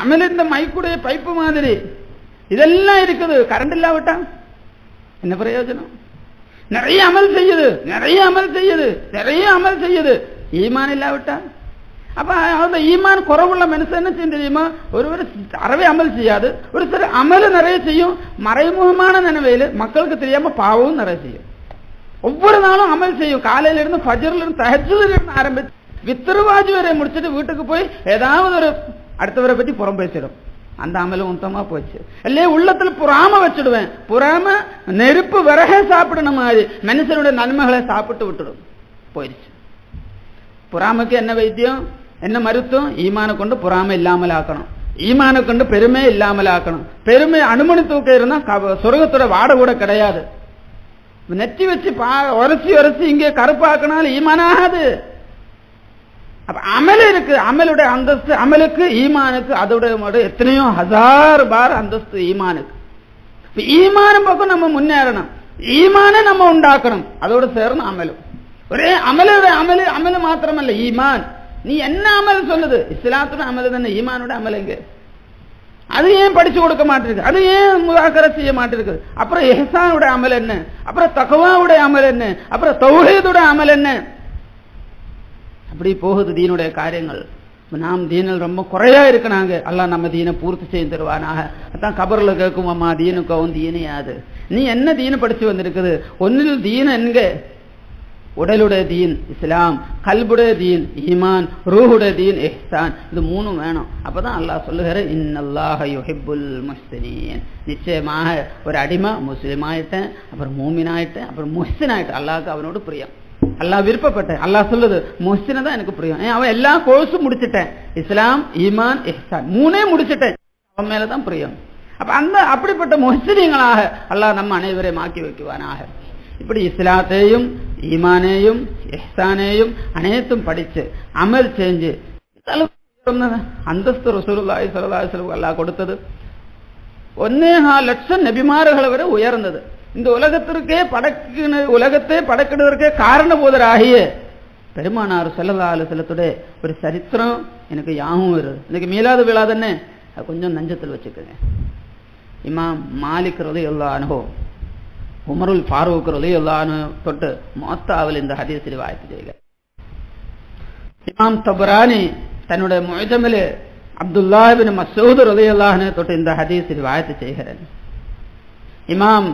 அமல் இந்த மைக்குடைய பைப்பு மாதிரி இதெல்லாம் இருக்குது கரண்ட் இல்லாவிட்டா என்ன பிரயோஜனம் நிறைய அமல் செய்யுது நிறைய அமல் செய்யுது நிறைய அமல் செய்யுது ஈமான் இல்லாவிட்டா அப்ப அந்த ஈமான் குறவுள்ள மனுஷன் என்ன செய்யும் தெரியுமா ஒருவர் அறவே அமல் செய்யாது ஒரு சில அமல் நிறைய செய்யும் மறைமுகமான நினைவையில் மக்களுக்கு தெரியாம பாவமும் நிறைய செய்யும் ஒவ்வொரு நாளும் அமல் செய்யும் காலையில இருந்து ஃபஜர்ல இருந்து தஹஜ்ஜுல இருந்து ஆரம்பிச்சு வித்திருவாஜி வரை முடிச்சுட்டு வீட்டுக்கு போய் ஏதாவது ஒரு அடுத்தவரை பத்தி புறம் பேசிடும் அந்த அமலும் உத்தமா போச்சு இல்லையே உள்ளத்துல புறாம வச்சுடுவேன் புறாம நெருப்பு விறகே சாப்பிடணும் மாதிரி மனுஷனுடைய நன்மைகளை சாப்பிட்டு விட்டுடும் போயிடுச்சு புறாமைக்கு என்ன வைத்தியம் என்ன மருத்துவம் ஈமானை கொண்டு புறாமை இல்லாமல் ஆக்கணும் ஈமானை கொண்டு பெருமை இல்லாமல் ஆக்கணும் பெருமை அனுமதி தூக்க இருந்தா க- சொர்க்கத்தோட வாட கூட கிடையாது நெத்தி வச்சு பா உரசி உரசி இங்கே கருப்பாக்கினாலும் ஈமானாகாது அப்ப அமல் இருக்கு அமலுடைய அந்தஸ்து அமலுக்கு ஈமானுக்கு அதோட எத்தனையோ ஹசார் பார் அந்தஸ்து ஈமானுக்கு இப்ப ஈமானம் பக்கம் நம்ம முன்னேறணும் ஈமானை நம்ம உண்டாக்கணும் அதோட சேர்ந்து அமலும் ஒரே அமலோட அமலு அமலு மாத்திரமல்ல ஈமான் நீ என்ன அமல் சொல்லுது இஸ்லாத்தோட அமல் தானே ஈமானோட அமல் எங்க அது ஏன் படிச்சு கொடுக்க மாட்டிருக்கு அது ஏன் முதாக்கரை செய்ய மாட்டிருக்கு அப்புறம் எஹ்சானுடைய அமல் என்ன அப்புறம் தகவாவுடைய அமல் என்ன அப்புறம் தௌஹீதுடைய அமல் என்ன அப்படி போகுது தீனுடைய காரியங்கள் இப்ப நாம் தீனில் ரொம்ப குறையா இருக்கனாங்க அல்லாஹ் நம்ம தீனை பூர்த்தி செய்து தருவானாக அதான் கபர்ல கேட்கும் அம்மா தீனுக்கவும் தீனையாது நீ என்ன தீனு படிச்சு வந்திருக்குது ஒன்னில் தீன் என்க உடலுடைய தீன் இஸ்லாம் கல்புடைய தீன் ஈமான் ரூஹுடைய தீன் இஹ்சான் இது மூணும் வேணும் அப்பதான் அல்லாஹ் சொல்லுகிற இன்னல்லாஹ யுஹிப்புல் முஹ்சினீன் நிச்சயமாக ஒரு அடிமை முஸ்லிம் ஆயிட்டேன் அப்புறம் மூமின் ஆயிட்டேன் அப்புறம் முஹ்சின் ஆயிட்டேன் அல்லாஹ்க்கு அவனோட பிரியம் அல்லாஹ் விருப்பப்பட்டேன் அல்லாஹ் சொல்லுது முஹ்சினை தான் எனக்கு பிரியம் ஏன் அவன் எல்லா கோர்ஸும் முடிச்சிட்டேன் இஸ்லாம் ஈமான் இஹ்சான் மூணே முடிச்சிட்டேன் அவன் மேலதான் பிரியம் அப்ப அந்த அப்படிப்பட்ட முஹ்சினீங்களாக அல்லாஹ் நம்ம அனைவரையும் ஆக்கி வைக்குவானாக இப்படி இஸ்லாத்தையும் ஈமானேயும் இஹ்சானேயும் அனைத்தும் படிச்சு அமல் செஞ்சு இந்த அளவுக்கு உயர்ந்த அந்தஸ்து ரசூலுல்லாஹி ஸல்லல்லாஹு அலைஹி வஸல்லம் அல்லாஹ் கொடுத்தது ஒன்னே லட்சம் நபிமார்களை வரை உயர்ந்தது இந்த உலகத்திற்கே படக்கு உலகத்தை படக்கிடுவதற்கே காரணபோதராகிய பெருமானார் ஸல்லல்லாஹு அலைஹி வஸல்லத்துடைய ஒரு சரித்திரம் எனக்கு யாவும் வருது இன்னைக்கு மீளாத விழா தானே அது கொஞ்சம் நஞ்சத்தில் வச்சுக்கோங்க இமாம் மாலிக் ரலியல்லாஹு அன்ஹு உமருல் ஃபாரூக் ரலியல்லாஹு தொட்டு மொத்தாவில் இந்த ஹதீஸ் ரிவாயத் செய்க இமாம் தபரானி தன்னுடைய முஜமில் அப்துல்லா பின் மசூத் ரலியல்லாஹு தொட்டு இந்த ஹதீஸ் ரிவாயத் செய்கிறேன் இமாம்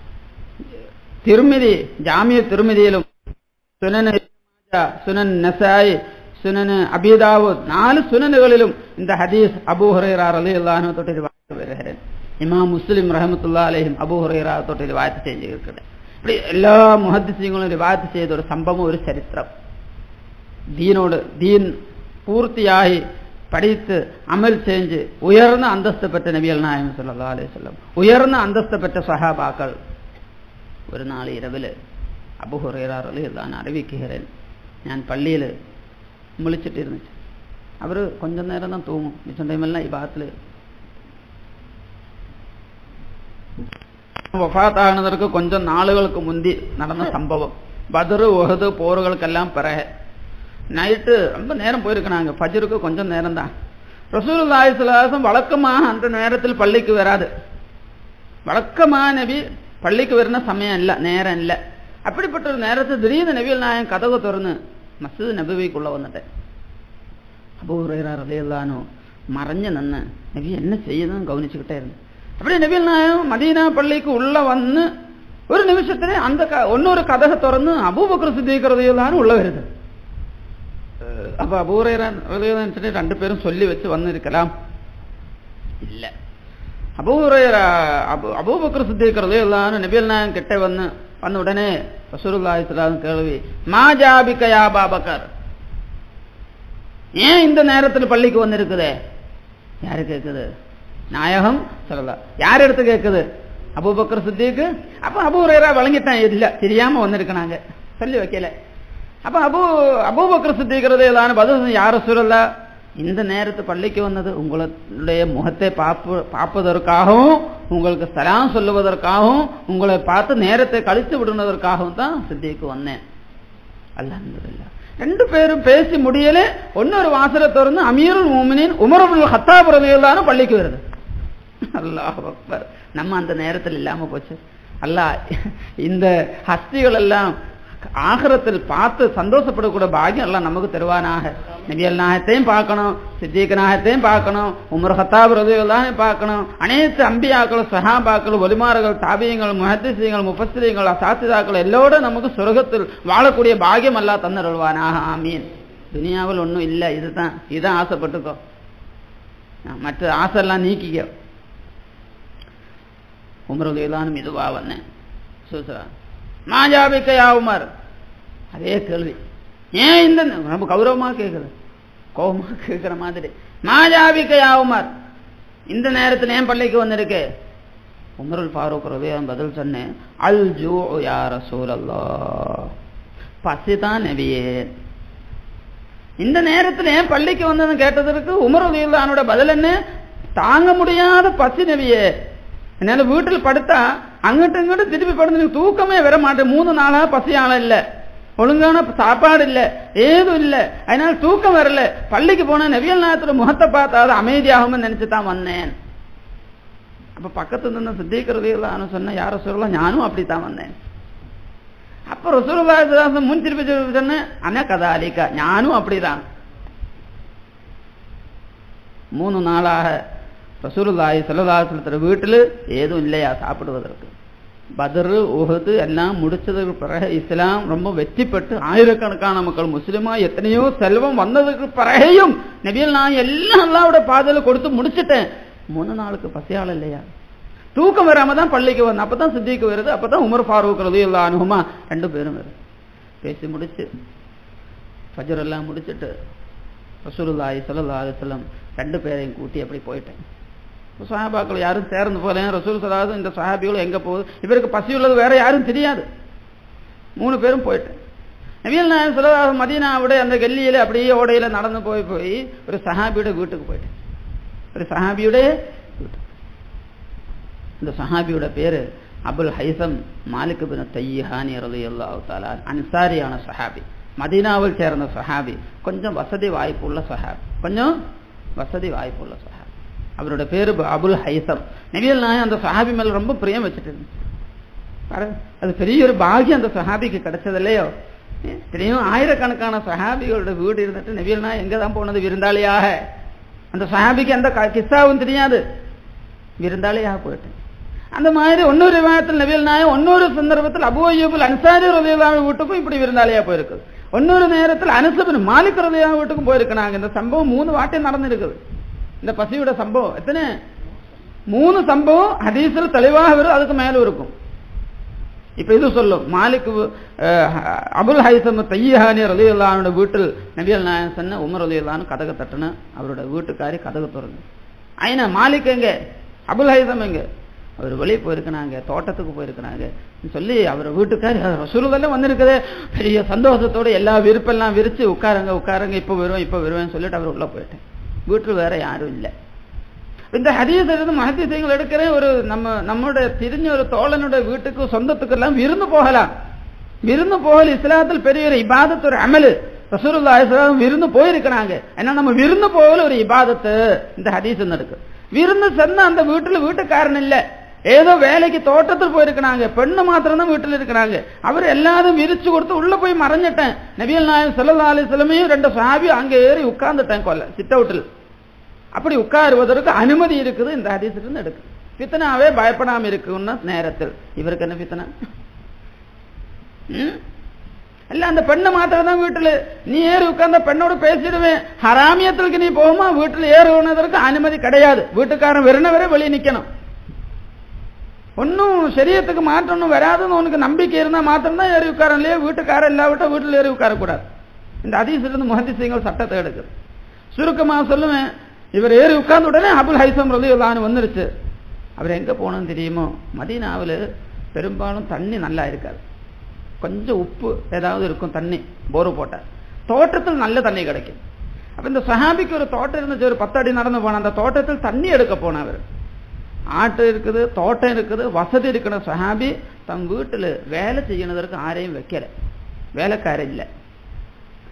திருமிதி ஜாமிய திருமிதியிலும் சுனன் சுனன் நசாய் சுனன் அபிதாவூத் நாலு சுனன்களிலும் இந்த ஹதீஸ் அபூ ஹுரைரா ரலியல்லாஹு தொட்டு ரிவாயத் வருகிறேன் இமாம் முஸ்லிம் ரஹமத்துல்லா அலைஹிம் அபூ ஹுரைரா தொட்டு ரிவாயத் செஞ்சிருக்கிறேன் இப்படி எல்லா முஹத்திசீங்களும் ரிவாயத் செய்த ஒரு சம்பவம் ஒரு சரித்திரம் தீனோடு தீன் பூர்த்தியாகி படித்து அமல் செஞ்சு உயர்ந்த அந்தஸ்து பெற்ற நபிகள் நாயம் சொல்லா அலே சொல்லம் உயர்ந்த அந்தஸ்து பெற்ற சஹாபாக்கள் ஒரு நாள் இரவில் அபுஹுரையாரில் நான் அறிவிக்கிறேன் ഞാൻ പള്ളിയിൽ വിളിച്ചിട്ടിരുന്നു അവർ കൊഞ്ചം നേരം தான் തൂങ്ങും മിച്ചം ടൈമെല്ലാം ഈ ഭാഗത്തിൽ വഫാത്താകുന്നവർക്ക് கொஞ்சம் நாளுகளுக்கு முந்தி நடந்த சம்பவம் பதரு ஒஹது போர்களுக்கெல்லாம் பிறகு நைட்டு ரொம்ப நேரம் போயிருக்கிறாங்க ஃபஜருக்கு கொஞ்சம் நேரம் தான் ரசூலுல்லாஹி ஸல்லல்லாஹு வழக்கமாக அந்த நேரத்தில் பள்ளிக்கு வராது வழக்கமாக நபி பள்ளிக்கு வருന്ന சமயம் இல்ல நேரம் இல்ல அப்படிப்பட்ட ஒரு நேரத்தில் திடீர்னு நபிகள் நாயன் கதவு திறந்து மஸ்ஜித் நபிவைக்குள்ள வந்துட்டேன் அபூரையரா ரலியல்லானோ மறைஞ்சு நின்று நபி என்ன செய்யுதுன்னு கவனிச்சுக்கிட்டே இருந்தேன் அப்படியே நபிகள் நாயகம் மதீனா பள்ளிக்கு உள்ள வந்து ஒரு நிமிஷத்துல அந்த க இன்னொரு கதகை திறந்து அபூபக்கர் சித்திக்கிறதையெல்லாம் உள்ள வருது அஹ் அப்ப அபூரையரான் சொல்லி ரெண்டு பேரும் சொல்லி வச்சு வந்து இருக்கலாம் இல்ல அபூரையரா அபு அபூபக்கர் சித்திக்கிறதையெல்லாம் நபிகள் நாயகம் கிட்ட வந்து வந்த உடனே ரசூலுல்லாஹி ஸல்லல்லாஹு கேள்வி மா ஜாபிக யா பாபக்கர் ஏன் இந்த நேரத்தில் பள்ளிக்கு வந்திருக்குதே யாரு கேக்குது நாயகம் சொல்லலாம் யார் எடுத்து கேக்குது அபூபக்கர் சித்திக்கு அப்ப அபூரையரா வழங்கிட்டான் இல்ல தெரியாம வந்திருக்கனாங்க சொல்லி வைக்கல அப்ப அபூ அபூபக்கர் சித்திக்கிறது எல்லாம் பதில் யார சொல்லல இந்த நேரத்து பள்ளிக்கு வந்தது உங்களுடைய முகத்தை பார்ப்பு பார்ப்பதற்காகவும் உங்களுக்கு சலாம் சொல்லுவதற்காகவும் உங்களை பார்த்து நேரத்தை கழித்து விடுவதற்காகவும் தான் சித்திக்கு வந்தேன் அல்ஹம்துலில்லாஹ் ரெண்டு பேரும் பேசி முடியல ஒன்னொரு வாசலை திறந்து அமீருல் மூமினின் உமரபுல் ஹத்தாப் ரலியல்லாஹு பள்ளிக்கு வருது அல்லாஹ் அக்பர் நம்ம அந்த நேரத்தில் இல்லாம போச்சு அல்லாஹ் இந்த ஹஸ்திகள் எல்லாம் ஆகரத்தில் பார்த்து சந்தோஷப்படக்கூடிய பாக்கியம் எல்லாம் நமக்கு தருவானாக நபியல் நாயத்தையும் பார்க்கணும் சித்திக நாயத்தையும் பார்க்கணும் உமர் ஹத்தாப் ரதியுல்லாஹையும் பார்க்கணும் அனைத்து அம்பியாக்கள் சஹாபாக்கள் ஒலிமார்கள் தாபியங்கள் முஹத்திசியங்கள் முஃபஸ்திரியங்கள் அசாத்திதாக்கள் எல்லோரும் நமக்கு சொர்க்கத்தில் வாழக்கூடிய பாக்கியம் எல்லாம் தந்துருவானாக ஆமீன் துனியாவில் ஒன்றும் இல்லை இதுதான் இதுதான் ஆசைப்பட்டுக்கோ மற்ற ஆசையெல்லாம் நீக்கிக்க உமரதையிலானும் இதுவா வந்தேன் சூசரா மாஜாபிக்கையா உமர் அதே கேள்வி ஏன் இந்த ரொம்ப கௌரவமா கேட்குது கோபமா கேட்குற மாதிரி மாஜாபிக்கையா உமர் இந்த நேரத்தில் ஏன் பள்ளிக்கு வந்திருக்கு உமருல் ஃபாரூக் ரவியான் பதில் சொன்னேன் அல் ஜூ யா ரசூலல்லா பசிதான் நபியே இந்த நேரத்தில் ஏன் பள்ளிக்கு வந்ததுன்னு கேட்டதற்கு உமர் உதயல்லானோட பதில் என்ன தாங்க முடியாத பசி நபியே என்னால வீட்டில் படுத்தா அங்கிட்டு இங்கிட்டு திருப்பி படுத்து தூக்கமே வர மாட்டேன் மூணு நாளா பசியால இல்ல ஒழுங்கான சாப்பாடு இல்ல ஏதும் இல்ல அதனால தூக்கம் வரல பள்ளிக்கு போன நவியல் நேரத்துல முகத்தை பார்த்தா அது அமைதியாகும் நினைச்சு தான் வந்தேன் அப்ப பக்கத்துல இருந்து சித்திக்கிறது எல்லாம் சொன்ன யார சொல்லலாம் நானும் அப்படித்தான் வந்தேன் அப்ப ரசூலுல்லாஹி முன் திருப்பி சொன்னேன் அன கதாலிக்கா ஞானும் அப்படிதான் மூணு நாளாக ரசூலுல்லாஹி ஸல்லல்லாஹு வீட்டில் ஏதும் இல்லையா சாப்பிடுவதற்கு பதரு உஹது எல்லாம் முடிச்சதுக்கு பிறகு இஸ்லாம் ரொம்ப வெற்றி பெற்று ஆயிரக்கணக்கான மக்கள் முஸ்லிமா எத்தனையோ செல்வம் வந்ததுக்கு பிறகையும் நபியல் நான் எல்லாம் அல்லாவோட பாதையில கொடுத்து முடிச்சிட்டேன் மூணு நாளுக்கு பசியாள் இல்லையா தூக்கம் வராம தான் பள்ளிக்கு வந்தேன் அப்பதான் சித்திக்கு வருது அப்பதான் உமர் ஃபாரூக் ரதி இல்லா அனுகுமா ரெண்டு பேரும் வருது பேசி முடிச்சு ஃபஜர் எல்லாம் முடிச்சிட்டு ரசூலுல்லாஹி ஸல்லல்லாஹு அலைஹி வஸல்லம் ரெண்டு பேரையும் கூட்டி அப்படி போயிட்டேன் சஹாபாக்கள் யாரும் சேர்ந்து போல ரசூல் சலாது இந்த சஹாபிகளும் எங்க போகுது இவருக்கு பசி உள்ளது வேற யாரும் தெரியாது மூணு பேரும் போயிட்டேன் நவீல் நாயன் சொல்லதாக மதீனாவோட அந்த கல்லியில அப்படியே ஓடையில நடந்து போய் போய் ஒரு சஹாபியோட வீட்டுக்கு போயிட்டேன் ஒரு சஹாபியோட வீட்டுக்கு இந்த சஹாபியோட பேரு Abul Haisam Malik bin Tayhani ரலியல்லாஹு தஆலா அன்சாரியான சஹாபி மதீனாவில் சேர்ந்த சஹாபி கொஞ்சம் வசதி வாய்ப்புள்ள சஹாபி கொஞ்சம் வசதி வாய்ப்புள்ள சஹாபி அவரோட பேரு அபுல் ஹைசம் நபியல் நாயன் அந்த சஹாபி மேல ரொம்ப பிரியம் வச்சுட்டு இருந்துச்சு அது பெரிய ஒரு பாகியம் அந்த சஹாபிக்கு கிடைச்சது இல்லையோ தெரியும் ஆயிரக்கணக்கான சஹாபிகளோட வீடு இருந்துட்டு நபியல் நாயன் எங்க தான் போனது விருந்தாளியாக அந்த சஹாபிக்கு எந்த கிஸ்ஸாவும் தெரியாது விருந்தாளியாக போயிட்டேன் அந்த மாதிரி இன்னொரு விவாதத்தில் நபியல் நாயன் இன்னொரு சந்தர்ப்பத்தில் அபு அய்யூபுல் அன்சாரி ரலியல்லாஹு வீட்டுக்கும் இப்படி விருந்தாளியா போயிருக்கு இன்னொரு நேரத்தில் அனுசபின் மாலிக் ரலியல்லாஹு வீட்டுக்கும் போயிருக்கிறாங்க இந்த சம்பவம் மூணு வாட்டி நடந்திருக்குது இந்த பசியோட சம்பவம் எத்தனை மூணு சம்பவம் ஹதீஸில் தெளிவாக வரும் அதுக்கு மேலும் இருக்கும் இப்ப இது சொல்லும் மாலிக் அபுல் ஹைசம் தையஹானி ரலியல்லானோட வீட்டில் நபியல் நாயன் சொன்ன உமர் ரலியல்லான்னு கதக தட்டுன அவரோட வீட்டுக்காரி கதக திறந்து ஐனா மாலிக் எங்க அபுல் ஹைசம் எங்க அவர் வெளியே போயிருக்கிறாங்க தோட்டத்துக்கு போயிருக்கிறாங்க சொல்லி அவர் வீட்டுக்காரி ரசூலுதெல்லாம் வந்திருக்குது பெரிய சந்தோஷத்தோட எல்லா விருப்பெல்லாம் விரிச்சு உட்காருங்க உட்காருங்க இப்போ வருவேன் இப்போ வருவேன் சொல்லிட்டு அவர் உள்ள போயிட்டேன் வீட்டில் வேற யாரும் இல்லை இந்த ஹதீஸ் இருந்து மகதீசங்கள் எடுக்கிற ஒரு நம்ம நம்மளுடைய தெரிஞ்ச ஒரு தோழனுடைய வீட்டுக்கு சொந்தத்துக்கு எல்லாம் விருந்து போகலாம் விருந்து போகல இஸ்லாத்தில் பெரிய ஒரு இபாதத்து ஒரு அமலு ரசூலுல்லா இஸ்லாம் விருந்து போயிருக்கிறாங்க ஏன்னா நம்ம விருந்து போகல ஒரு இபாதத்து இந்த ஹதீஸ் இருக்கு விருந்து சென்ன அந்த வீட்டுல வீட்டுக்காரன் இல்ல ஏதோ வேலைக்கு தோட்டத்தில் போயிருக்கிறாங்க பெண்ணு மாத்திரம் தான் வீட்டில் இருக்கிறாங்க அவர் எல்லாரும் விரிச்சு கொடுத்து உள்ள போய் மறைஞ்சிட்டேன் நபியல் நாயன் சொல்லா அலிஸ்லமையும் ரெண்டு சாபி அங்க ஏறி உட்கார்ந்துட்டேன் கொல்ல சிட் அவுட்டில் அப்படி உட்காருவதற்கு அனுமதி இருக்குது இந்த ஹதீஸிலிருந்து எடுக்கு பித்தனாவே பயப்படாம இருக்குன்னா நேரத்தில் இவருக்கு என்ன பித்தனா இல்ல அந்த பெண்ணை மாத்திரம் தான் வீட்டுல நீ ஏறி உட்கார்ந்த பெண்ணோட பேசிடுவேன் ஹராமியத்திற்கு நீ போகுமா வீட்டுல ஏறுவதற்கு அனுமதி கிடையாது வீட்டுக்காரன் வெறுன வரை வெளியே நிக்கணும் ஒன்னும் சரியத்துக்கு மாற்றணும் வராதுன்னு உனக்கு நம்பிக்கை இருந்தா மாத்திரம் தான் ஏறி உட்காரம் இல்லையா வீட்டுக்காரன் இல்லாவிட்டா வீட்டுல ஏறி உட்காரக்கூடாது இந்த அதிசிலிருந்து முகதிசயங்கள் சட்டத்தை எடுக்குது சுருக்கமா சொல்லுவேன் இவர் ஏறி உட்கார்ந்த உடனே அபுல் ஹைசம் ரலி வந்துருச்சு அவர் எங்க போனோம்னு தெரியுமோ மதீனாவில் பெரும்பாலும் தண்ணி நல்லா இருக்காது கொஞ்சம் உப்பு ஏதாவது இருக்கும் தண்ணி போரு போட்டார் தோட்டத்தில் நல்ல தண்ணி கிடைக்கும் அப்ப இந்த சஹாபிக்கு ஒரு தோட்டம் இருந்துச்சு ஒரு பத்து அடி நடந்து போன அந்த தோட்டத்தில் தண்ணி எடுக்க போனவர் ஆட்டு இருக்குது தோட்டம் இருக்குது வசதி இருக்கிற சஹாபி தம் வீட்டில் வேலை செய்யணுதற்கு ஆரையும் வைக்கல வேலைக்கார இல்லை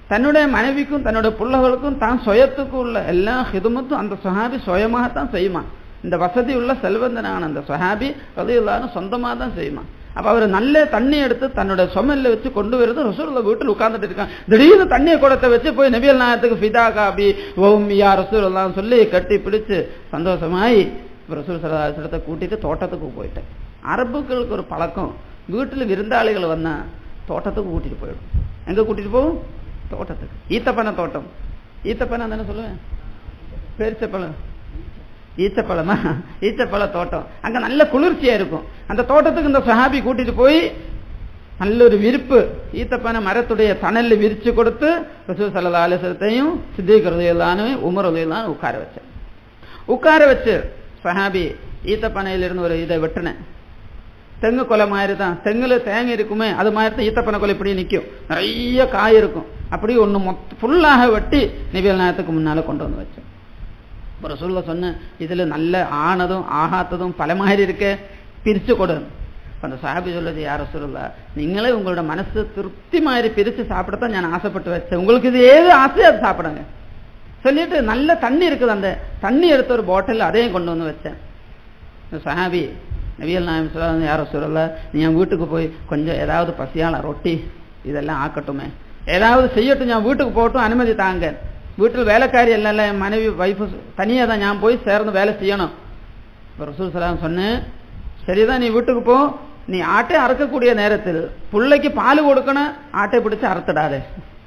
தன்னுடைய மனைவிக்கும் தன்னுடைய பிள்ளைகளுக்கும் தான் சுயத்துக்கும் உள்ள எல்லா ஹிதமத்தும் அந்த சுஹாபி சுயமாகத்தான் செய்யுமா இந்த வசதி உள்ள செல்வந்தனான அந்த சுஹாபி ரதியுல்லான்னு சொந்தமாக தான் செய்யுமா அப்ப அவர் நல்ல தண்ணி எடுத்து தன்னுடைய சுமல்ல வச்சு கொண்டு வருது ரசூலுல்லா வீட்டில் உட்கார்ந்துட்டு இருக்கான் திடீர்னு தண்ணியை குடத்தை வச்சு போய் நபியல் நாயத்துக்கு ஃபிதாக்கா அப்படி ஓம் யா ரசூலுல்லான்னு சொல்லி கட்டி பிடிச்சு சந்தோஷமாய் இப்ப ரசூல் சலாசலத்தை கூட்டிட்டு தோட்டத்துக்கு போயிட்டேன் அரபுகளுக்கு ஒரு பழக்கம் வீட்டில் விருந்தாளிகள் வந்தா தோட்டத்துக்கு கூட்டிட்டு போயிடும் எங்க கூட்டிட்டு போகும் தோட்டத்துக்கு ஈத்தப்பனை தோட்டம் ஈத்தப்பனை தானே சொல்லுவேன் பேரிச்சப்பழம் ஈச்சப்பழமா ஈச்சப்பழ தோட்டம் அங்க நல்ல குளிர்ச்சியா இருக்கும் அந்த தோட்டத்துக்கு இந்த சஹாபி கூட்டிட்டு போய் நல்ல ஒரு விரிப்பு ஈத்தப்பனை மரத்துடைய தணல்ல விரிச்சு கொடுத்து ரசூல் சல்லா அலிசத்தையும் சித்திக் ரதையிலானு உமர் ரதையிலான்னு உட்கார வச்சேன் உட்கார வச்சு சஹாபி ஈத்தப்பனையிலிருந்து ஒரு இதை வெட்டினேன் தெங்கு கொலை மாதிரி தான் தெங்குல தேங்க இருக்குமே அது மாதிரி தான் ஈத்தப்பனை கொலை இப்படி நிற்கும் நிறைய காய் இருக்கும் அப்படியே ஒன்று மொத்த ஃபுல்லாக வெட்டி நிவியல் நேரத்துக்கு முன்னால கொண்டு வந்து வச்சேன் இப்போ ரசூல்ல சொன்ன இதுல நல்ல ஆனதும் ஆகாத்ததும் பல மாதிரி இருக்க பிரிச்சு கொடு அந்த சாபி சொல்லுது யார் ரசூலுல்லா நீங்களே உங்களோட மனசு திருப்தி மாதிரி பிரிச்சு சாப்பிடத்தான் நான் ஆசைப்பட்டு வச்சேன் உங்களுக்கு இது ஏது ஆசையோ அது சாப்பிடுங்க சொல்லிட்டு நல்ல தண்ணி இருக்குது அந்த தண்ணி எடுத்த ஒரு பாட்டில் அதையும் கொண்டு வந்து வச்சேன் சஹாபி நவியல் நாயம் சொல்ல யாரோ சொல்லல நீ என் வீட்டுக்கு போய் கொஞ்சம் ஏதாவது பசியால ரொட்டி இதெல்லாம் ஆக்கட்டுமே ஏதாவது செய்யட்டும் நான் வீட்டுக்கு போகட்டும் அனுமதி தாங்க வீட்டில் வேலைக்காரி எல்லாம் என் மனைவி வைஃபு தனியாக தான் நான் போய் சேர்ந்து வேலை செய்யணும் இப்போ ரசூல் சலாம் சொன்னேன் சரிதான் நீ வீட்டுக்கு போ நீ ஆட்டை அறுக்கக்கூடிய நேரத்தில் பிள்ளைக்கு பால் கொடுக்கணும் ஆட்டை பிடிச்சு அறுத்துடாதே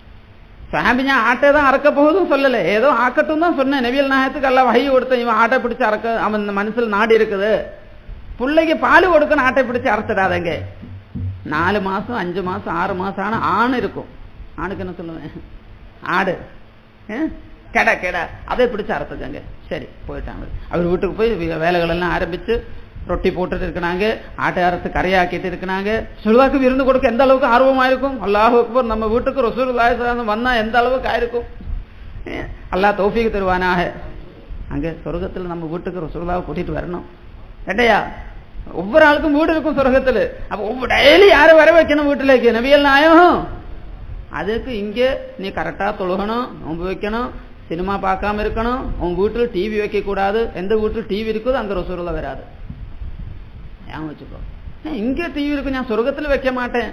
சாமி நான் ஆட்டை தான் அறக்க போகுதும் சொல்லலை ஏதோ ஆக்கட்டும் தான் சொன்னேன் நெவியல் நாயத்துக்கு எல்லாம் வகை கொடுத்தேன் இவன் ஆட்டை பிடிச்சு அறக்க அவன் இந்த மனசில் நாடி இருக்குது பிள்ளைக்கு பால் கொடுக்கணும் ஆட்டை பிடிச்சு அறுத்துடாதங்க நாலு மாசம் அஞ்சு மாசம் ஆறு மாசம் ஆனா ஆண் இருக்கும் ஆணுக்கு என்ன சொல்லுவேன் ஆடு கெடா கெடா அதை பிடிச்சு அறுத்துக்கங்க சரி போயிட்டாங்க அவர் வீட்டுக்கு போய் வேலைகள் எல்லாம் ஆரம்பிச்சு ரொட்டி போட்டுட்டு இருக்கிறாங்க ஆட்டை அறுத்து கரையாக்கிட்டு இருக்கிறாங்க சுழுவாக்கு விருந்து கொடுக்க எந்த அளவுக்கு ஆர்வமா இருக்கும் அல்லாஹ் அக்பர் நம்ம வீட்டுக்கு ரசூல் வந்தா எந்த அளவுக்கு ஆயிருக்கும் அல்லாஹ் தௌஃபீக்கு தருவானாக அங்க சொர்க்கத்துல நம்ம வீட்டுக்கு ரசூலாவை கூட்டிட்டு வரணும் ஏட்டையா ஒவ்வொரு ஆளுக்கும் வீடு இருக்கும் சொர்க்கத்துல அப்ப ஒவ்வொரு டெய்லி யாரும் வர வைக்கணும் வீட்டுல நவியல் நாயம் அதுக்கு இங்க நீ கரெக்டா தொழுகணும் நோன்பு வைக்கணும் சினிமா பார்க்காம இருக்கணும் உன் வீட்டில் டிவி வைக்க கூடாது எந்த வீட்டில் டிவி இருக்குதோ அங்க ரசூரில் வராது ஏன் வச்சுக்கோ இங்க டிவி இருக்கு நான் சொர்க்கத்துல வைக்க மாட்டேன்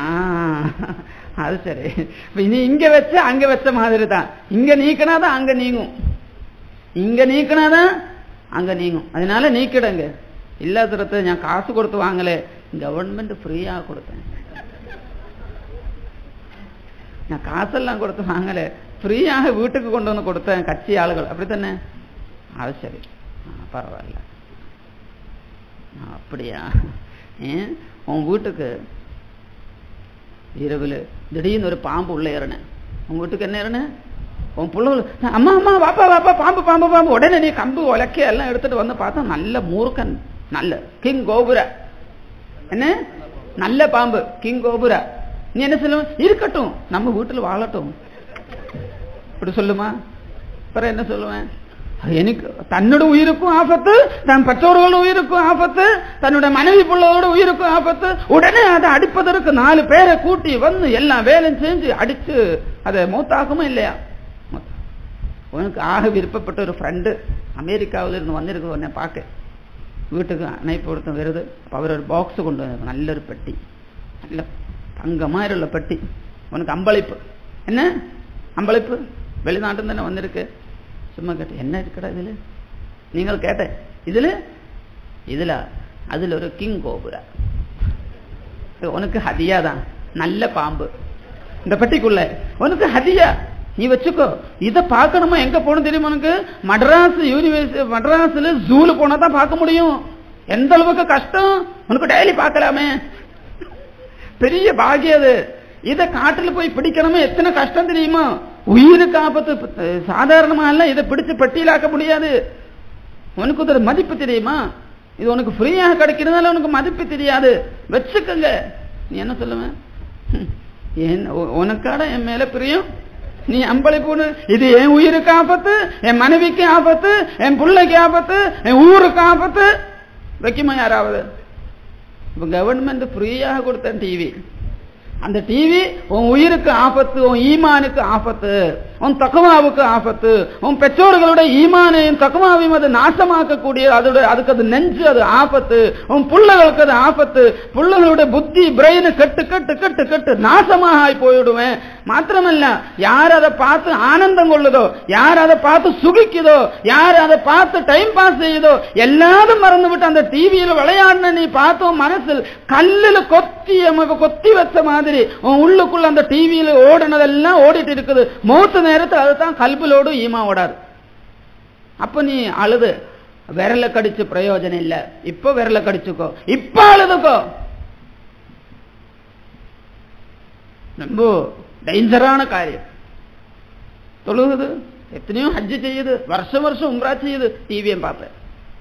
அது சரி இனி இங்க வச்ச அங்க வச்ச மாதிரி தான் இங்க நீக்கினாதான் அங்க நீங்கும் இங்க நீக்கினாதான் அங்க நீங்கும் அதனால நீக்கிடுங்க இல்லாத நான் காசு கொடுத்து வாங்கல கவர்மெண்ட் ஃப்ரீயா கொடுத்தேன் நான் காசெல்லாம் கொடுத்து வாங்கல ஃப்ரீயாக வீட்டுக்கு கொண்டு வந்து கொடுத்தேன் கட்சி ஆளுகள் அப்படித்தானே அது சரி பரவாயில்ல அப்படியா ஏன் உன் வீட்டுக்கு இரவில் திடீர்னு ஒரு பாம்பு உள்ள ஏறினேன் உன் வீட்டுக்கு என்ன ஏறினேன் உன் பிள்ளைகள் அம்மா அம்மா வாப்பா வாப்பா பாம்பு பாம்பு பாம்பு உடனே நீ கம்பு உலக்க எல்லாம் எடுத்துட்டு வந்து பார்த்தா நல்ல மூர்க்கன் நல்ல கிங் கோபுர என்ன நல்ல பாம்பு கிங் கோபுர நீ என்ன சொல்லுவ இருக்கட்டும் நம்ம வீட்டில் வாழட்டும் இப்படி சொல்லுமா அப்புறம் என்ன சொல்லுவேன் எனக்கு தன்னோட உயிருக்கும் ஆபத்து தன் பெற்றோர்களோட உயிருக்கும் ஆபத்து தன்னுடைய மனைவி பிள்ளைகளோட உயிருக்கும் ஆபத்து உடனே அதை அடிப்பதற்கு நாலு பேரை கூட்டி வந்து எல்லாம் வேலையும் செஞ்சு அடிச்சு அதை மூத்தாக்குமா இல்லையா உனக்கு ஆக விருப்பப்பட்ட ஒரு ஃப்ரெண்டு அமெரிக்காவில் இருந்து வந்திருக்கு உடனே பார்க்க வீட்டுக்கு அணைப்பு கொடுத்த வருது அவர் ஒரு பாக்ஸ் கொண்டு வந்து நல்ல ஒரு பெட்டி நல்ல தங்க மாதிரி உள்ள பெட்டி உனக்கு அம்பளிப்பு என்ன அம்பளிப்பு வெளிநாட்டு தானே வந்திருக்கு சும்மா கேட்டேன் என்ன இருக்கடா இதுல நீங்கள் கேட்டேன் இதுல இதுல அதுல ஒரு கிங் கோபுரா உனக்கு ஹதியா தான் நல்ல பாம்பு இந்த பெட்டிக்குள்ள உனக்கு ஹதியா நீ வச்சுக்கோ இத பார்க்கணுமா எங்க போகணும் தெரியுமா உனக்கு மட்ராஸ் யூனிவர்சிட்டி மட்ராஸ்ல ஜூல போனா தான் பார்க்க முடியும் எந்த அளவுக்கு கஷ்டம் உனக்கு டெய்லி பார்க்கலாமே பெரிய பாகியம் அது இத காட்டுல போய் பிடிக்கணுமே எத்தனை கஷ்டம் தெரியுமா உயிருக்கு ஆபத்து சாதாரணமா இல்ல இதை பிடிச்சு பெட்டியிலாக்க முடியாது உனக்கு ஒரு மதிப்பு தெரியுமா இது உனக்கு ஃப்ரீயாக கிடைக்கிறதுனால உனக்கு மதிப்பு தெரியாது வச்சுக்கங்க நீ என்ன சொல்லுவேன் உனக்காட என் மேல பிரியம் நீ அம்பளை போடு இது என் உயிருக்கு ஆபத்து என் மனைவிக்கு ஆபத்து என் பிள்ளைக்கு ஆபத்து என் ஊருக்கு ஆபத்து வைக்குமா யாராவது இப்ப கவர்மெண்ட் ஃப்ரீயாக கொடுத்தேன் டிவி அந்த டிவி உன் உயிருக்கு ஆபத்து உன் ஈமானுக்கு ஆபத்து உன் தக்குமாவுக்கு ஆபத்து உன் பெற்றோர்களுடைய ஈமானையும் தக்குமாவையும் அது நாசமாக்கக்கூடிய அதோட அதுக்கு அது நெஞ்சு அது ஆபத்து உன் புள்ளகளுக்கு அது ஆபத்து புள்ளகளுடைய புத்தி பிரெயின் கெட்டு கெட்டு கெட்டு கெட்டு நாசமாக ஆகி போயிடுவேன் மாத்திரமல்ல யார் அதை பார்த்து ஆனந்தம் கொள்ளுதோ யார் அதை பார்த்து சுகிக்குதோ யார் அதை பார்த்து டைம் பாஸ் செய்யுதோ எல்லாரும் மறந்து விட்டு அந்த டிவியில் விளையாடின நீ பார்த்தோம் மனசில் கல்லுல கொத்தி நமக்கு கொத்தி வச்ச மாதிரி உன் உள்ளுக்குள்ள அந்த டிவியில ஓடுனதெல்லாம் ஓடிட்டு இருக்குது மூத்த நேரத்தில் அதுதான் கல்புலோடு ஈமா ஓடாது அப்ப நீ அழுது விரல கடிச்சு பிரயோஜனம் இல்ல இப்ப விரல கடிச்சுக்கோ இப்ப அழுதுக்கோ ரொம்ப டேஞ்சரான காரியம் தொழுகுது எத்தனையோ ஹஜ்ஜு செய்யுது வருஷம் வருஷம் உம்ரா செய்யுது டிவியும் பார்ப்பேன்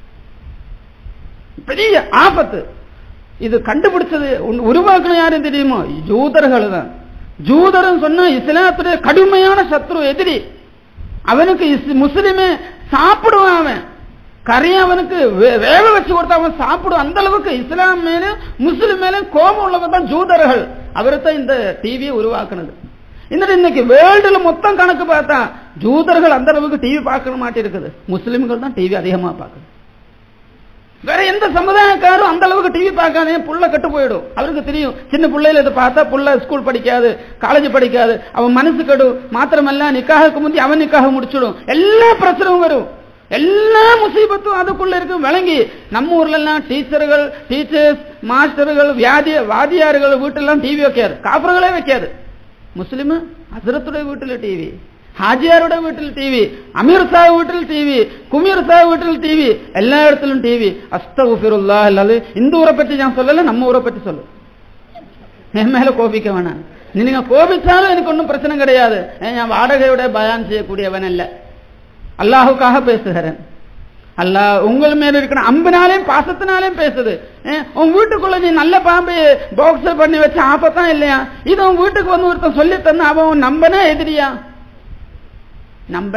பெரிய ஆபத்து இது கண்டுபிடிச்சது உன்- உருவாக்குன யாரும் தெரியுமோ ஜூதர்கள் தான் ஜூதரன் சொன்னா இஸ்லாத்துடைய கடுமையான சத்ரு எதிரி அவனுக்கு இஸ்- முஸ்லிமே சாப்பிடுவான் அவன் கறி அவனுக்கு வே- வேக வச்சு கொடுத்தா அவன் சாப்பிடும் அந்த அளவுக்கு இஸ்லாம் மேல முஸ்லிம் மேல கோபம் உள்ளவங்க தான் ஜூதர்கள் அவர்தான் இந்த டிவியை உருவாக்குனது இன்னும் இன்னைக்கு வேர்ல்டுல மொத்தம் கணக்கு பார்த்தா ஜூதர்கள் அந்த அளவுக்கு டிவி பார்க்க மாட்டே இருக்குது முஸ்லிம்கள் தான் டிவி அதிகமா பார்க்குது வேற எந்த சமுதாயக்காரும் அந்த அளவுக்கு டிவி பார்க்காதே புள்ள கெட்டு போயிடும் அவருக்கு தெரியும் சின்ன பிள்ளையில இதை பார்த்தா புள்ள ஸ்கூல் படிக்காது காலேஜ் படிக்காது அவன் மனசு கெடும் மாத்திரமல்ல நிக்காகுக்கு முந்தி அவன் நிக்காக முடிச்சிடும் எல்லா பிரச்சனையும் வரும் எல்லா முசீபத்தும் அதுக்குள்ள இருக்கும் விளங்கி நம்ம ஊர்ல எல்லாம் டீச்சர்கள் டீச்சர்ஸ் மாஸ்டர்கள் வியாதி வாதியார்கள் வீட்டெல்லாம் டிவி வைக்காது காப்பர்களே வைக்காது முஸ்லிம் ஹசரத்துடைய வீட்டுல டிவி ஹாஜியாரோட வீட்டில் டிவி அமீர் சாஹ் வீட்டில் டிவி குமீர் சாஹ் வீட்டில் டிவி எல்லா இடத்திலும் டிவி அஸ்தகுஃபிருல்லா இல்லாது இந்த ஊரை பற்றி நான் சொல்லல நம்ம ஊரை பற்றி சொல்லு என் மேல கோபிக்க வேணாம் நீங்க கோபிச்சாலும் எனக்கு ஒன்றும் பிரச்சனை கிடையாது ஏன் நான் வாடகையோட பயான் செய்யக்கூடியவன் அல்ல அல்லாஹுக்காக பேசுகிறேன் அல்லாஹ் உங்கள் மேல இருக்கிற அம்பினாலையும் பாசத்தினாலையும் பேசுது ஏன், உன் வீட்டுக்குள்ள நீ நல்ல பாம்பு பாக்ஸ் பண்ணி வச்ச ஆபத்தான் இல்லையா இது உன் வீட்டுக்கு வந்து ஒருத்தன் சொல்லி தந்த அவன் உன் நம்பனா எதிரியா நம்ப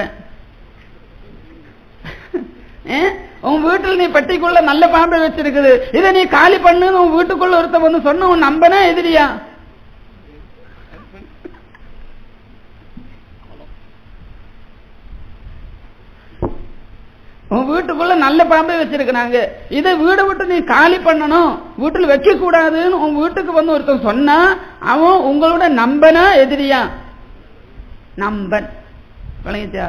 ஏன், உன் வீட்டுல நீ பெட்டிக்குள்ள நல்ல பாம்பை வச்சிருக்குது இதை நீ காலி பண்ணுன்னு உன் வீட்டுக்குள்ள ஒருத்தன் வந்து சொன்ன உன் நம்பனா எதிரியா உன் வீட்டுக்குள்ள நல்ல பாம்பை வச்சிருக்கிறாங்க இதை வீடை விட்டு நீ காலி பண்ணணும் வீட்டுல வைக்க கூடாதுன்னு உன் வீட்டுக்கு வந்து ஒருத்தன் சொன்னா அவன் உங்களோட நம்பனா எதிரியா நம்பன் விளங்கிச்சா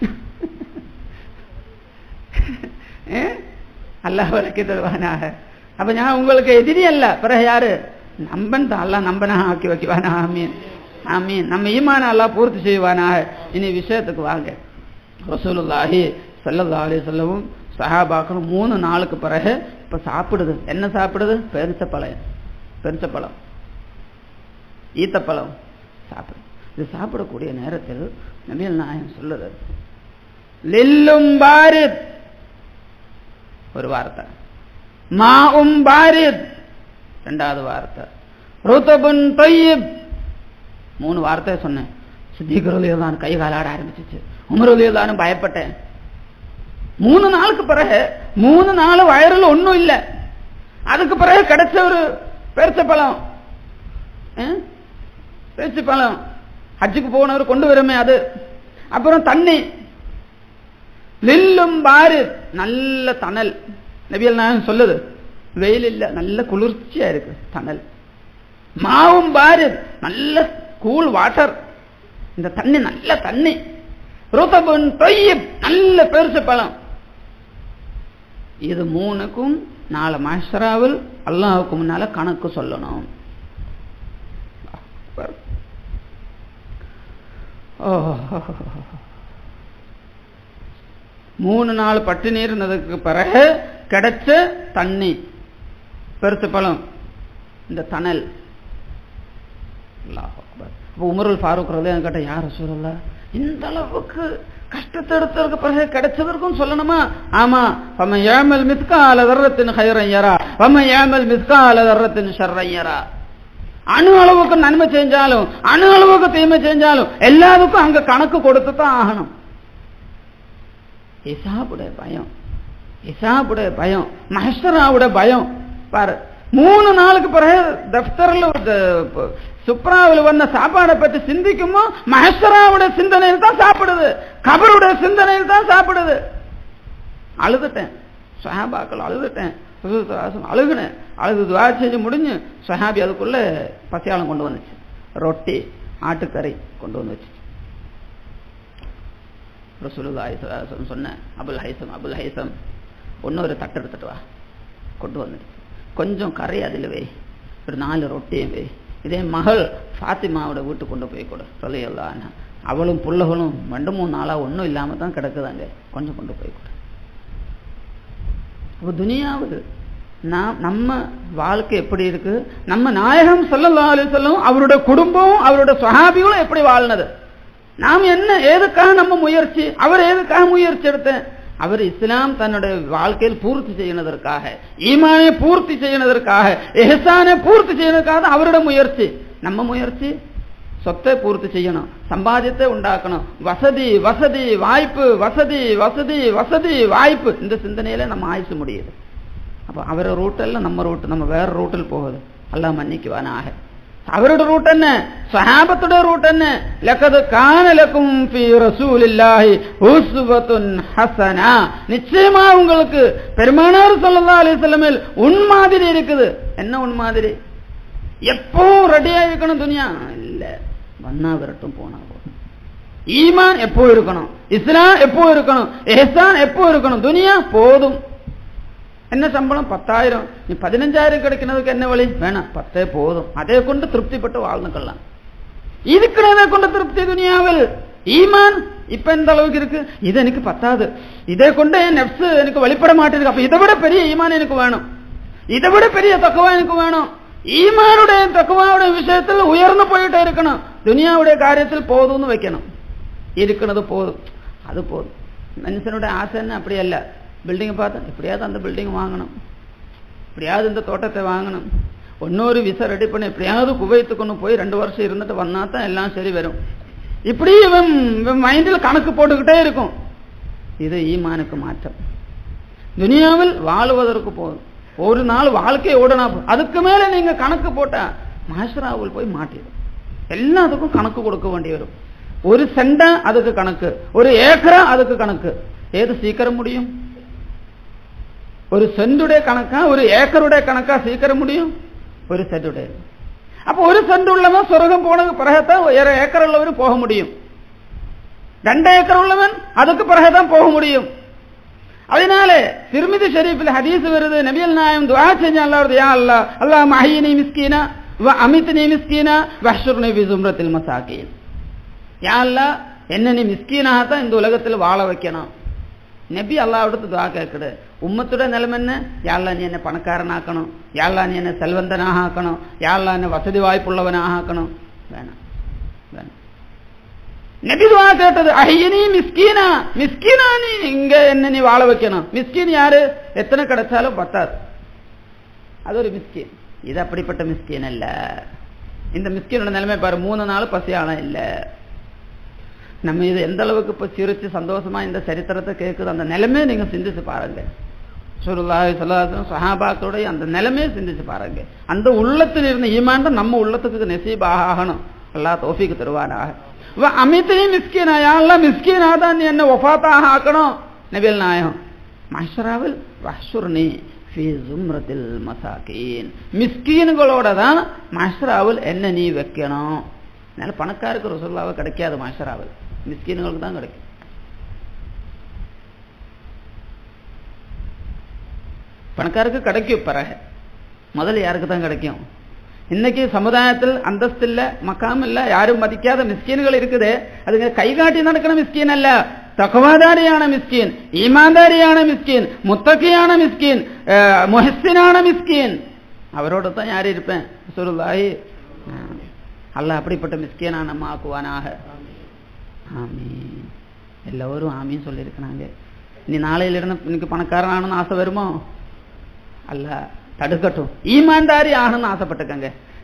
ஏ? அல்லாஹ் விளக்கி தருவானாக அப்ப நான் உங்களுக்கு எதிரி அல்ல பிறகு யாரு நம்பன் தான் அல்லாஹ் நம்பனா ஆக்கி வைக்குவானா ஆமீன் ஆமீன் நம்ம ஈமான அல்லாஹ் பூர்த்தி செய்வானாக இனி விஷயத்துக்கு வாங்க ரசூலுல்லாஹி ஸல்லல்லாஹு அலைஹி வஸல்லமும் சஹாபாக்களும் மூணு நாளுக்கு பிறகு இப்ப சாப்பிடுது என்ன சாப்பிடுது பெருச்சப்பழம் பெருச்சப்பழம் ஈத்தப்பழம் சாப்பிடு இது சாப்பிடக்கூடிய நேரத்தில் நபிகள் நாயகம் சொல்லுது லில்லும் பாரித் ஒரு வார்த்தை மா உம் பாரித் ரெண்டாவது வார்த்தை ருத்தபுன் தொய்யிப் மூணு வார்த்தை சொன்னேன் சித்திகரலியில் தான் கை காலாட ஆரம்பிச்சிச்சு உமரலியில் தானும் பயப்பட்டேன் மூணு நாளுக்கு பிறகு மூணு நாள் வயரில் ஒன்றும் இல்லை அதுக்கு பிறகு கிடைச்ச ஒரு பெருச்ச பழம் பேச்சு பழம் ஹஜ்ஜுக்கு போனவர் கொண்டு வருமே அது அப்புறம் தண்ணி லில்லும் பாரு நல்ல தணல் நபியல் நான் சொல்லுது வெயில் இல்ல நல்ல குளிர்ச்சியா இருக்கு தணல் மாவும் பாரு நல்ல கூல் வாட்டர் இந்த தண்ணி நல்ல தண்ணி ருதபுன் தொய்யிப் நல்ல பெருசு பழம் இது மூணுக்கும் நாலு மாஷராவில் அல்லாஹுக்கு முன்னால கணக்கு சொல்லணும் மூணு நாள் பட்டினி இருந்ததுக்கு பிறகு கிடைச்ச தண்ணி பெருசு பழம் இந்த தணல் அல்லாஹ் அக்பர். அப்ப உமருல் ஃபாரூக் ரலி கேட்ட யார் சொல்லல இந்த அளவுக்கு கஷ்டத்தை எடுத்ததுக்கு பிறகு கிடைச்சதற்கும் சொல்லணுமா ஆமா பம்ம ஏமல் மிஸ்கால தர்றத்தின் ஹைரையரா பம்ம ஏமல் மிஸ்கால தர்றத்தின் ஷர்ரையரா அணு அளவுக்கு நன்மை செஞ்சாலும் அணு அளவுக்கு தீமை செஞ்சாலும் எல்லாத்துக்கும் அங்க கணக்கு கொடுத்து தான் ஆகணும் இசாபுடைய பயம் இசாபுடைய பயம் மஹஸ்டராவுடைய பயம் பாரு மூணு நாளுக்கு பிறகு தப்தரில் சுப்ராவில் வந்த சாப்பாடை பற்றி சிந்திக்குமோ மஹேஸ்வராவுடைய சிந்தனையில் தான் சாப்பிடுது கபருடைய சிந்தனையில் தான் சாப்பிடுது அழுதுட்டேன் சஹாபாக்கள் அழுதுட்டேன் அழுகுனேன் அழுது துவா செஞ்சு முடிஞ்சு சஹாபி அதுக்குள்ள பசியாளம் கொண்டு வந்துச்சு ரொட்டி ஆட்டுக்கறி கொண்டு வந்து வச்சு ரசூலுல்லாஹி சொன்ன அபுல் ஹைசம் அபுல் ஹைசம் ஒன்னொரு தட்டு எடுத்துட்டு வா கொண்டு வந்துடுச்சு கொஞ்சம் கரை அதில் வை ஒரு நாலு ரொட்டியும் வை இதே மகள் ஃபாத்திமாவோட வீட்டுக்கு கொண்டு போய் கொடு சொல்லியெல்லாம் அவளும் புள்ளகளும் ரெண்டு மூணு நாளாக ஒன்றும் இல்லாமல் தான் கிடக்குதாங்க கொஞ்சம் கொண்டு போய் கொடு இப்போ துனியாவது நாம் நம்ம வாழ்க்கை எப்படி இருக்கு நம்ம நாயகம் சல்லல்லா அலிசல்லம் அவருடைய குடும்பம் அவருடைய சுகாபிகளும் எப்படி வாழ்னது நாம் என்ன ஏதுக்காக நம்ம முயற்சி அவர் ஏதுக்காக முயற்சி எடுத்தேன் அவர் இஸ்லாம் தன்னுடைய வாழ்க்கையில் பூர்த்தி செய்யணதற்காக ஈமானை பூர்த்தி செய்யணதற்காக எஹசானை பூர்த்தி செய்யறதுக்காக அவரோட முயற்சி நம்ம முயற்சி சொத்தை பூர்த்தி செய்யணும் சம்பாதியத்தை உண்டாக்கணும் வசதி வசதி வாய்ப்பு வசதி வசதி வசதி வாய்ப்பு இந்த சிந்தனையில நம்ம ஆயுசு முடியுது அப்போ அவரோட ரூட்டெல்லாம் நம்ம ரூட் நம்ம வேற ரூட்டில் போகுது எல்லாம் மன்னிக்குவானாக அவரோட ரூட் என்ன சஹாபத்தோட ரூட் என்ன லக்கது கானலக்கும் ஃபி ரசூலில்லாஹி உஸ்வத்துன் ஹஸனா நிச்சயமா உங்களுக்கு பெருமானார் ஸல்லல்லாஹு அலைஹி வஸல்லமில் உன் மாதிரி இருக்குது என்ன உன் மாதிரி எப்போ ரெடியா இருக்கணும் துனியா இல்ல வந்தா விரட்டும் போனா போதும் ஈமான் எப்போ இருக்கணும் இஸ்லாம் எப்போ இருக்கணும் எஹ்சான் எப்போ இருக்கணும் துனியா போதும் என்ன சம்பளம் பத்தாயிரம் நீ பதினஞ்சாயிரம் கிடைக்கிறதுக்கு என்ன வழி வேணாம் பத்தே போதும் அதை கொண்டு திருப்திப்பட்டு வாழ்ந்துக்கலாம் இருக்கிறதை கொண்டு திருப்தி துனியாவில் ஈமான் இப்ப எந்த அளவுக்கு இருக்கு இது எனக்கு பத்தாது இதை கொண்டு என் நெப்ஸ் எனக்கு வழிபட மாட்டேங்குது அப்ப இதை விட பெரிய ஈமான் எனக்கு வேணும் இதை விட பெரிய தக்குவா எனக்கு வேணும் ஈமானுடைய தக்குவாவுடைய விஷயத்தில் உயர்ந்து போயிட்டே இருக்கணும் துனியாவுடைய காரியத்தில் போதும்னு வைக்கணும் இருக்கிறது போதும் அது போதும் மனுஷனுடைய ஆசை என்ன அப்படி அல்ல பில்டிங்கை பார்த்தா எப்படியாவது அந்த பில்டிங் வாங்கணும் எப்படியாவது இந்த தோட்டத்தை வாங்கணும் இன்னொரு விசா ரெடி பண்ணி எப்படியாவது குவைத்து கொண்டு போய் ரெண்டு வருஷம் இருந்துட்டு வந்தா தான் எல்லாம் சரி வரும் இப்படி இவன் இவன் மைண்டில் கணக்கு போட்டுக்கிட்டே இருக்கும் இது ஈமானுக்கு மாற்றம் துனியாவில் வாழுவதற்கு போதும் ஒரு நாள் வாழ்க்கை ஓடனா அதுக்கு மேல நீங்க கணக்கு போட்டா மாஷராவில் போய் மாட்டிடும் எல்லாத்துக்கும் கணக்கு கொடுக்க வேண்டி வரும் ஒரு செண்டா அதுக்கு கணக்கு ஒரு ஏக்கரா அதுக்கு கணக்கு ஏது சீக்கிரம் முடியும் ஒரு சென்டுடைய கணக்கா ஒரு ஏக்கருடைய கணக்கா சீக்கிரம் முடியும் ஒரு சென்டுடைய அப்ப ஒரு சென்ட் உள்ளவன் சொர்க்கம் போனது பிறகுதான் ஒரு ஏக்கர் உள்ளவன் போக முடியும் ரெண்டு ஏக்கர் உள்ளவன் அதுக்கு பிறகுதான் போக முடியும் அதனால திருமிதி ஷரீஃபில் ஹதீஸ் வருது நபியல் நாயம் துவா செஞ்சு அல்லா வருது யா அல்லா அல்லா மஹினி மிஸ்கீனா வ அமித்னி மிஸ்கீனா வஹ்ஷுர்னி ஃபி ஜும்ரத்தில் மசாகீன் யா அல்லா என்ன நீ மிஸ்கீனாகத்தான் இந்த உலகத்தில் வாழ வைக்கணும் நபி அல்லாவிடத்து துவா கேட்குது உம்மத்தோட நிலைமை என்ன யாழ்லா நீ என்ன பணக்காரனாக்கணும் யாழ்லா நீ என்ன செல்வந்தனாக ஆக்கணும் யாழ்லா என்ன வசதி வாய்ப்புள்ளவனாக ஆக்கணும் வேணாம் வேணாம் நபி துவா கேட்டது ஐயனி மிஸ்கீனா மிஸ்கீனா நீ இங்க என்ன நீ வாழ வைக்கணும் மிஸ்கீன் யாரு எத்தனை கிடைச்சாலும் பத்தாது அது ஒரு மிஸ்கீன் இது அப்படிப்பட்ட மிஸ்கீன் அல்ல இந்த மிஸ்கீனோட நிலைமை பாரு மூணு நாள் பசியாலம் இல்லை நம்ம இது எந்த அளவுக்கு இப்போ சிரிச்சு சந்தோஷமா இந்த சரித்திரத்தை கேட்குது அந்த நிலைமையை நீங்க சிந்திச்சு பாருங்க சுருல்லாஹி சொல்லாதும் சஹாபாக்களுடைய அந்த நிலைமையை சிந்திச்சு பாருங்க அந்த உள்ளத்தில் இருந்த ஈமான் தான் நம்ம உள்ளத்துக்கு நெசீபாக ஆகணும் அல்லா தோஃபிக்கு தருவானாக அமித்தையே மிஸ்கீனா யாரெல்லாம் மிஸ்கீனா தான் நீ என்ன ஒஃபாத்தாக ஆக்கணும் நபியல் நாயகம் மஷராவில் வஹ்ஷுர்னி ஃபி ஜும்ரத்தில் மசாக்கீன் மிஸ்கீன்களோட தான் மஷராவில் என்ன நீ வைக்கணும் அதனால பணக்காருக்கு ரசோல்லாவை கிடைக்காது மஷராவில் மிஸ்கீன்களுக்கு தான் கிடைக்கும் பணக்காருக்கு கிடைக்கும் பிறகு முதல்ல யாருக்கு தான் கிடைக்கும் இன்னைக்கு சமுதாயத்தில் அந்தஸ்து இல்ல மக்காம் இல்ல யாரும் மதிக்காத மிஸ்கீன்கள் இருக்குது அதுங்க கை காட்டி நடக்கிற மிஸ்கீன் அல்ல தகவாதாரியான மிஸ்கீன் ஈமான்தாரியான மிஸ்கீன் முத்தகையான மிஸ்கீன் முஹசினான மிஸ்கீன் அவரோட தான் யார் இருப்பேன் சொல்லுல்லாஹி அல்ல அப்படிப்பட்ட மிஸ்கீனா நம்ம ஆக்குவானாக ஆமீன் எல்லோரும் ஆமீன் சொல்லியிருக்கிறாங்க நீ நாளையில இருந்து இன்னைக்கு பணக்காரன் ஆகணும்னு ஆசை வருமோ அல்ல தடுக்கட்டும் ஈமான்தாரி ஆகணும்னு ஆசைப்பட்டுக்கங்க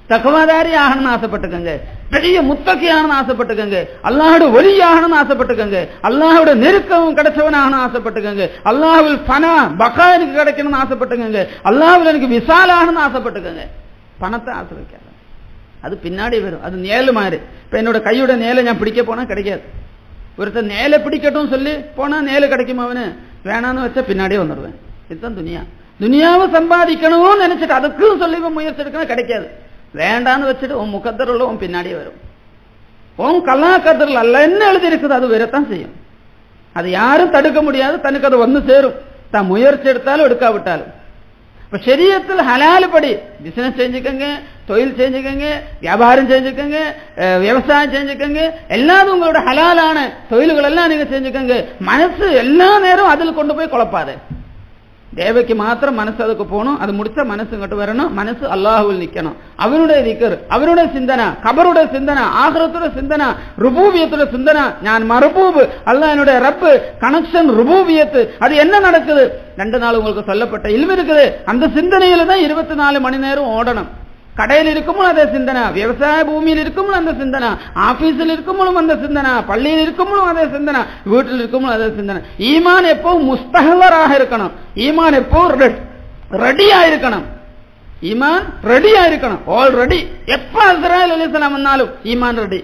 தக்குவாதாரி ஆகணும்னு ஆசைப்பட்டுக்கங்க பெரிய முத்தகி ஆகணும்னு ஆசைப்பட்டுக்கங்க அல்லாஹோட ஒலி ஆகணும்னு ஆசைப்பட்டுக்கங்க அல்லாஹோட நெருக்கம் கிடைச்சவன் ஆகணும் ஆசைப்பட்டுக்கங்க அல்லாஹ்வில் பணா பகா எனக்கு கிடைக்கணும்னு ஆசைப்பட்டுக்கங்க அல்லாஹ்வில் எனக்கு விசால் ஆகணும்னு ஆசைப்பட்டுக்கங்க பணத்தை ஆசை வைக்காத அது பின்னாடி வரும் அது நேலு மாதிரி இப்ப என்னோட கையோட நேலை நான் பிடிக்க போனா கிடைக்காது ஒருத்தர் நேலை பிடிக்கட்டும் சொல்லி போனா நேலு கிடைக்கும் அவனு வேணான்னு வச்சா பின்னாடியே வந்துடுவேன் இதுதான் துனியா துனியாவை சம்பாதிக்கணும்னு நினைச்சிட்டு அதுக்கும் சொல்லி இவன் முயற்சி எடுக்கணும் கிடைக்காது வேண்டான்னு வச்சுட்டு உன் முகத்தரில் உன் பின்னாடியே வரும் உன் கலாக்கத்தரில் அல்ல என்ன எழுதி இருக்குது அது வரத்தான் செய்யும் அது யாரும் தடுக்க முடியாது தனக்கு அது வந்து சேரும் தான் முயற்சி எடுத்தாலும் எடுக்காவிட்டாலும் இப்ப ശരീരത്തിൽ ഹലാല് പടി ബിസിനസ് செஞ்சுக்கங்க தொழில் செஞ்சுக்கங்க வியாபாரம் செஞ்சுக்கங்க அஹ், விவசாயம் செஞ்சுக்கங்க எல்லாரும் உங்களோட ஹலாலான தொழில்கள் எல்லாம் நீங்க செஞ்சுக்கங்க மனசு எல்லா நேரம் அதில் கொண்டு போய் குழப்பாது தேவைக்கு மாத்திரம் மனசு அதுக்கு போகணும் அது முடிச்சா மனசு இங்கிட்டு வரணும் மனசு அல்லாஹுவில் நிக்கணும் அவனுடைய திக்கர் அவனுடைய சிந்தனை கபருடைய சிந்தனை ஆகரத்துடைய சிந்தனை ருபூபியத்துடைய சிந்தனை நான் மரபூபு அல்லாஹ் என்னுடைய ரப்பு கனெக்ஷன் ருபூபியத்து அது என்ன நடக்குது ரெண்டு நாள் உங்களுக்கு சொல்லப்பட்ட இல்மு இருக்குது அந்த சிந்தனையில தான் இருபத்தி நாலு மணி நேரம் ஓடணும் கடையில் இருக்கும்போது அதே சிந்தனை விவசாய பூமியில் இருக்கும்போது அந்த சிந்தனை ஆபீஸில் இருக்கும்போதும் அந்த சிந்தனை பள்ளியில் இருக்கும்போதும் அதே சிந்தனை வீட்டில் இருக்கும்போது அதே சிந்தனை ஈமான் எப்பவும் முஸ்தகவராக இருக்கணும் ஈமான் எப்பவும் ரெடியா இருக்கணும் ஈமான் ரெடியா இருக்கணும் ஆல்ரெடி எப்ப இஸ்ராயல் அலிஸ்லாம் வந்தாலும் ஈமான் ரெடி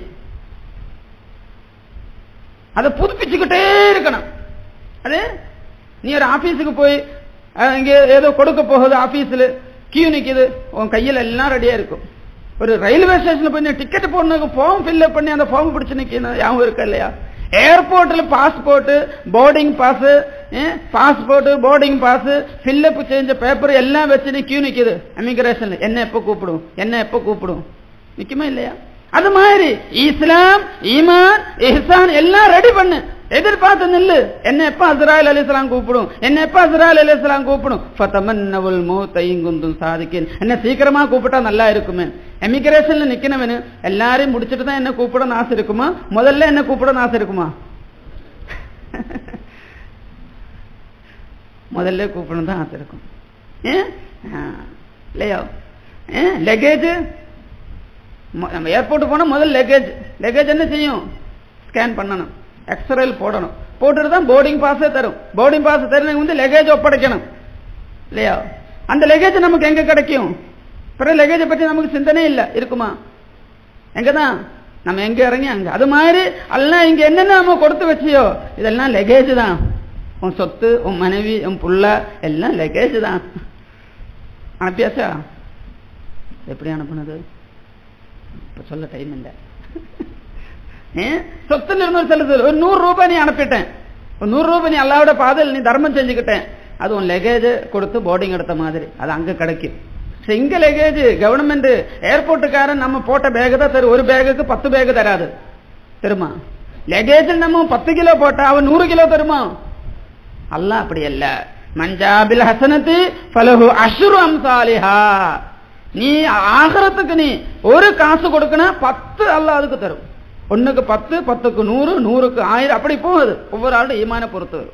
அதை புதுப்பிச்சுக்கிட்டே இருக்கணும் அது நீ ஒரு ஆபீஸுக்கு போய் அஹ், இங்க ஏதோ கொடுக்க போகுது ஆபீஸ்ல கியூ நிக்குது உன் கையில எல்லாம் ரெடியா இருக்கும் ஒரு ரயில்வே ஸ்டேஷன்ல போய் டிக்கெட் போடணும் ஃபார்ம் ஃபில்அப் பண்ணி அந்த ஃபார்ம் பிடிச்சு நிக்கணும் ஞாபகம் இருக்கா இல்லையா ஏர்போர்ட்ல passport boarding pass passport boarding pass fill up செஞ்ச பேப்பர் எல்லாம் வச்சு நீ கியூ நிக்குது இமிகிரேஷன்ல என்ன எப்ப கூப்பிடும் என்ன எப்ப கூப்பிடும் நிக்குமா இல்லையா அது மாதிரி இஸ்லாம் ஈமான் இஹ்சான் எல்லாம் ரெடி பண்ணு எதிர்பார்த்து நில்லு என்ன எப்ப அஸ்ராயல் அலிஸ்லாம் கூப்பிடும் என்ன எப்ப அஸ்ராயல் அலிஸ்லாம் கூப்பிடும் ஃபதமன்னவுல் மௌத்தை குந்தும் சாதிக்கேன் என்ன சீக்கிரமா கூப்பிட்டா நல்லா இருக்குமே எமிகிரேஷன்ல நிக்கணும்னு எல்லாரையும் முடிச்சிட்டு தான் என்ன கூப்பிட ஆசை இருக்குமா முதல்ல என்ன கூப்பிட ஆசை இருக்குமா முதல்ல கூப்பிடணும் தான் ஆசை இருக்கும் ஏன் ஆ, இல்லையா லக்கேஜ் நம்ம ஏர்போர்ட் போனா முதல்ல லக்கேஜ் லக்கேஜ் என்ன செய்யும் ஸ்கேன் பண்ணணும் எக்ஸ்ரேல் போடணும் போட்டுட்டு தான் போர்டிங் பாஸே தரும் போர்டிங் பாஸ் தருணம் வந்து லக்கேஜ் ஒப்படைக்கணும் இல்லையா அந்த லக்கேஜ் நமக்கு எங்க கிடைக்கும் பிறகு லக்கேஜை பற்றி நமக்கு சிந்தனை இல்லை இருக்குமா எங்கதான் நம்ம எங்க இறங்கி அங்க அது மாதிரி எல்லாம் இங்க என்னென்ன நம்ம கொடுத்து வச்சியோ இதெல்லாம் லக்கேஜ் தான் உன் சொத்து உன் மனைவி உன் புள்ள எல்லாம் லக்கேஜ் தான் அனுப்பியாச்சா எப்படி அனுப்புனது இப்ப சொல்ல டைம் இல்லை ஏன்? சொத்துல இருந்து ஒரு செலுத்தல் ஒரு நூறு ரூபாய் நீ அனுப்பிட்டேன் ஒரு நூறு ரூபாய் நீ அல்லாவோட பாதையில் நீ தர்மம் செஞ்சுக்கிட்டேன் அது உன் லெகேஜ் கொடுத்து போர்டிங் எடுத்த மாதிரி அது அங்க கிடைக்கும் சரி, இங்க லெகேஜ் கவர்மெண்ட் ஏர்போர்ட்டுக்காரன் நம்ம போட்ட பேக் தான் தரும் ஒரு பேகுக்கு பத்து பேக் தராது தருமா லெகேஜில் நம்ம பத்து கிலோ போட்டா அவன் நூறு கிலோ தருமா அல்லாஹ் அப்படி அல்ல மஞ்சாபில் ஹசனத்து ஃபலஹு அஷ்ரு அம்சாலிஹா நீ ஆகரத்துக்கு நீ ஒரு காசு கொடுக்கணும் பத்து அல்லாஹ் அதுக்கு தரும் ஒண்ணுக்கு பத்து பத்துக்கு நூறு நூறுக்கு ஆயிரம் அப்படி போகுது ஒவ்வொரு ஆளுடைய ஈமான பொறுத்து வரும்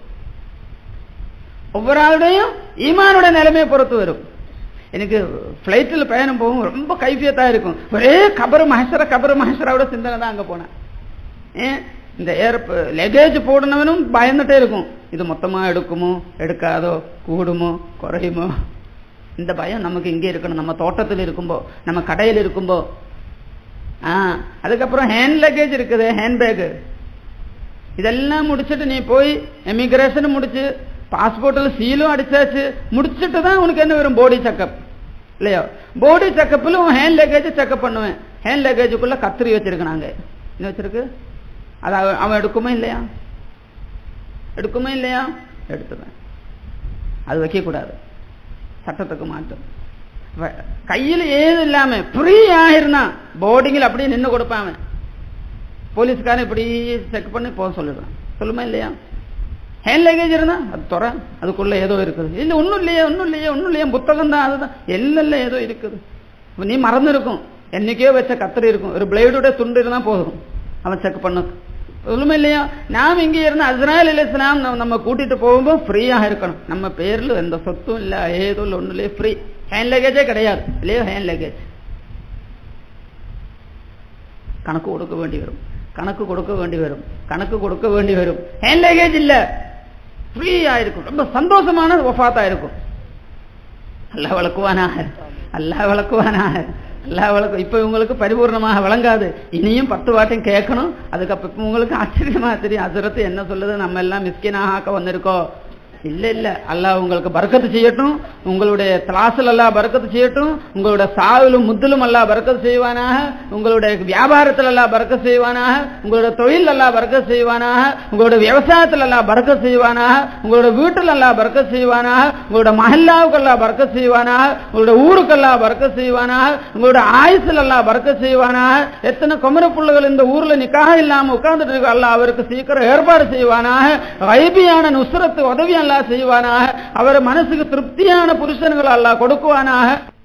ஒவ்வொரு ஆளுடையும் ஈமானுடைய நிலைமையை பொறுத்து வரும் எனக்கு பிளைட்டில் பயணம் போகும் ரொம்ப கைஃபியத்தா இருக்கும் ஒரே கபரு மகேஸ்வர கபரு மகேஸ்வராவோட சிந்தனை தான் அங்க போனேன் ஏன் இந்த ஏர் லெகேஜ் போடணுவனும் பயந்துட்டே இருக்கும் இது மொத்தமா எடுக்குமோ எடுக்காதோ கூடுமோ குறையுமோ இந்த பயம் நமக்கு இங்கே இருக்கணும் நம்ம தோட்டத்தில் இருக்கும்போ நம்ம கடையில் இருக்கும்போ ஆ அதுக்கப்புறம் ஹேண்ட் லக்கேஜ் இருக்குது ஹேண்ட் பேக் இதெல்லாம் முடிச்சிட்டு நீ போய் எமிகிரேஷன் முடிச்சு பாஸ்போர்ட்டில் சீலும் அடிச்சாச்சு முடிச்சிட்டு தான் உனக்கு என்ன வரும் பாடி செக்கப் இல்லையா பாடி செக்கப்பில் உன் ஹேண்ட் லக்கேஜ் செக்கப் பண்ணுவேன் ஹேண்ட் லக்கேஜுக்குள்ள கத்திரி வச்சிருக்கு நாங்க என்ன வச்சிருக்கு அது அவன் அவன் எடுக்குமா இல்லையா எடுக்குமா இல்லையா எடுத்துவேன் அது வைக்கக்கூடாது சட்டத்துக்கு மாட்டும் வ- கையில் ஏதும் இல்லாம ஃப்ரீ ஆயிருந்தா போர்டிங்கில் அப்படியே நின்று கொடுப்பான் அவன் போலீஸ்காரன் இப்படி செக் பண்ணி போக சொல்லிடுறான் சொல்லுமா இல்லையா ஹேண்ட் லக்கேஜ் இருந்தா அது துற அதுக்குள்ள ஏதோ இருக்குது இல்ல ஒண்ணும் இல்லையே ஒண்ணும் இல்லையே ஒண்ணும் இல்லையே புத்தகம் தான் அதுதான் எல்லாம் ஏதோ இருக்குது இப்ப நீ மறந்து இருக்கும் என்னைக்கோ வச்ச கத்திரி இருக்கும் ஒரு பிளேடோட துண்டு இருந்தா போதும் அவன் செக் பண்ண சொல்லுமே இல்லையா நாம் இங்கே இருந்து அஸ்ராயல் இஸ்லாம் நம்ம கூட்டிட்டு போகும்போது ஃப்ரீயாக இருக்கணும் நம்ம பேர்ல எந்த சொத்தும் இல்ல ஏதோ இல்லை ஒண்ணும் இல்லையே ஃப்ரீ ஹேண்ட் லக்கேஜே கிடையாது இல்லையா ஹேண்ட் லக்கேஜ் கணக்கு கொடுக்க வேண்டி வரும் கணக்கு கொடுக்க வேண்டி வரும் கணக்கு கொடுக்க வேண்டி வரும் ஹேண்ட் லக்கேஜ் இல்ல ஃப்ரீயா இருக்கும் ரொம்ப சந்தோஷமான ஒஃபாத்தா இருக்கும் அல்லாஹ் வளர்க்குவானாக அல்லாஹ் வளர்க்குவானாக அல்லாஹ் வளர்க்கும் இப்ப உங்களுக்கு பரிபூர்ணமாக விளங்காது இனியும் பத்து வாட்டையும் கேட்கணும் அதுக்கப்புறம் உங்களுக்கு ஆச்சரியமா தெரியும் அசுரத்து என்ன சொல்லுது நம்ம எல்லாம் மிஸ்கினாக ஆக்க வந்திருக்கோம் இல்ல இல்ல அல்லாஹ் உங்களுக்கு பறக்கத்து செய்யட்டும் உங்களுடைய திராசில் அல்லாஹ் பறக்கத்து செய்யட்டும் உங்களுடைய சாவிலும் முத்திலும் அல்லாஹ் பறக்கத்து செய்வானாக உங்களுடைய வியாபாரத்தில் அல்லாஹ் பறக்கத்து செய்வானாக உங்களுடைய தொழில் அல்லாஹ் பறக்கத்து செய்வானாக உங்களுடைய விவசாயத்தில் அல்லாஹ் பறக்கத்து செய்வானாக உங்களுடைய வீட்டில் அல்லாஹ் பறக்கத்து செய்வானாக உங்களுடைய மஹல்லாவுக்கு அல்லாஹ் பறக்கத்து செய்வானாக உங்களுடைய ஊருக்கு அல்லாஹ் பறக்கத்து செய்வானாக உங்களுடைய ஆயுசில் அல்லாஹ் பறக்கத்து செய்வானாக எத்தனை குமர புள்ளைகள் இந்த ஊர்ல நிக்காக இல்லாம உட்கார்ந்துட்டு இருக்கு அல்லாஹ் அவருக்கு சீக்கிரம் ஏற்பாடு செய்வானாக வைபியான நுசுரத்து உதவி அல்லாஹ் செய்வானாக அவர் மனசுக்கு திருப்தியான புருஷன்கள் அல்லாஹ் கொடுக்குவானாக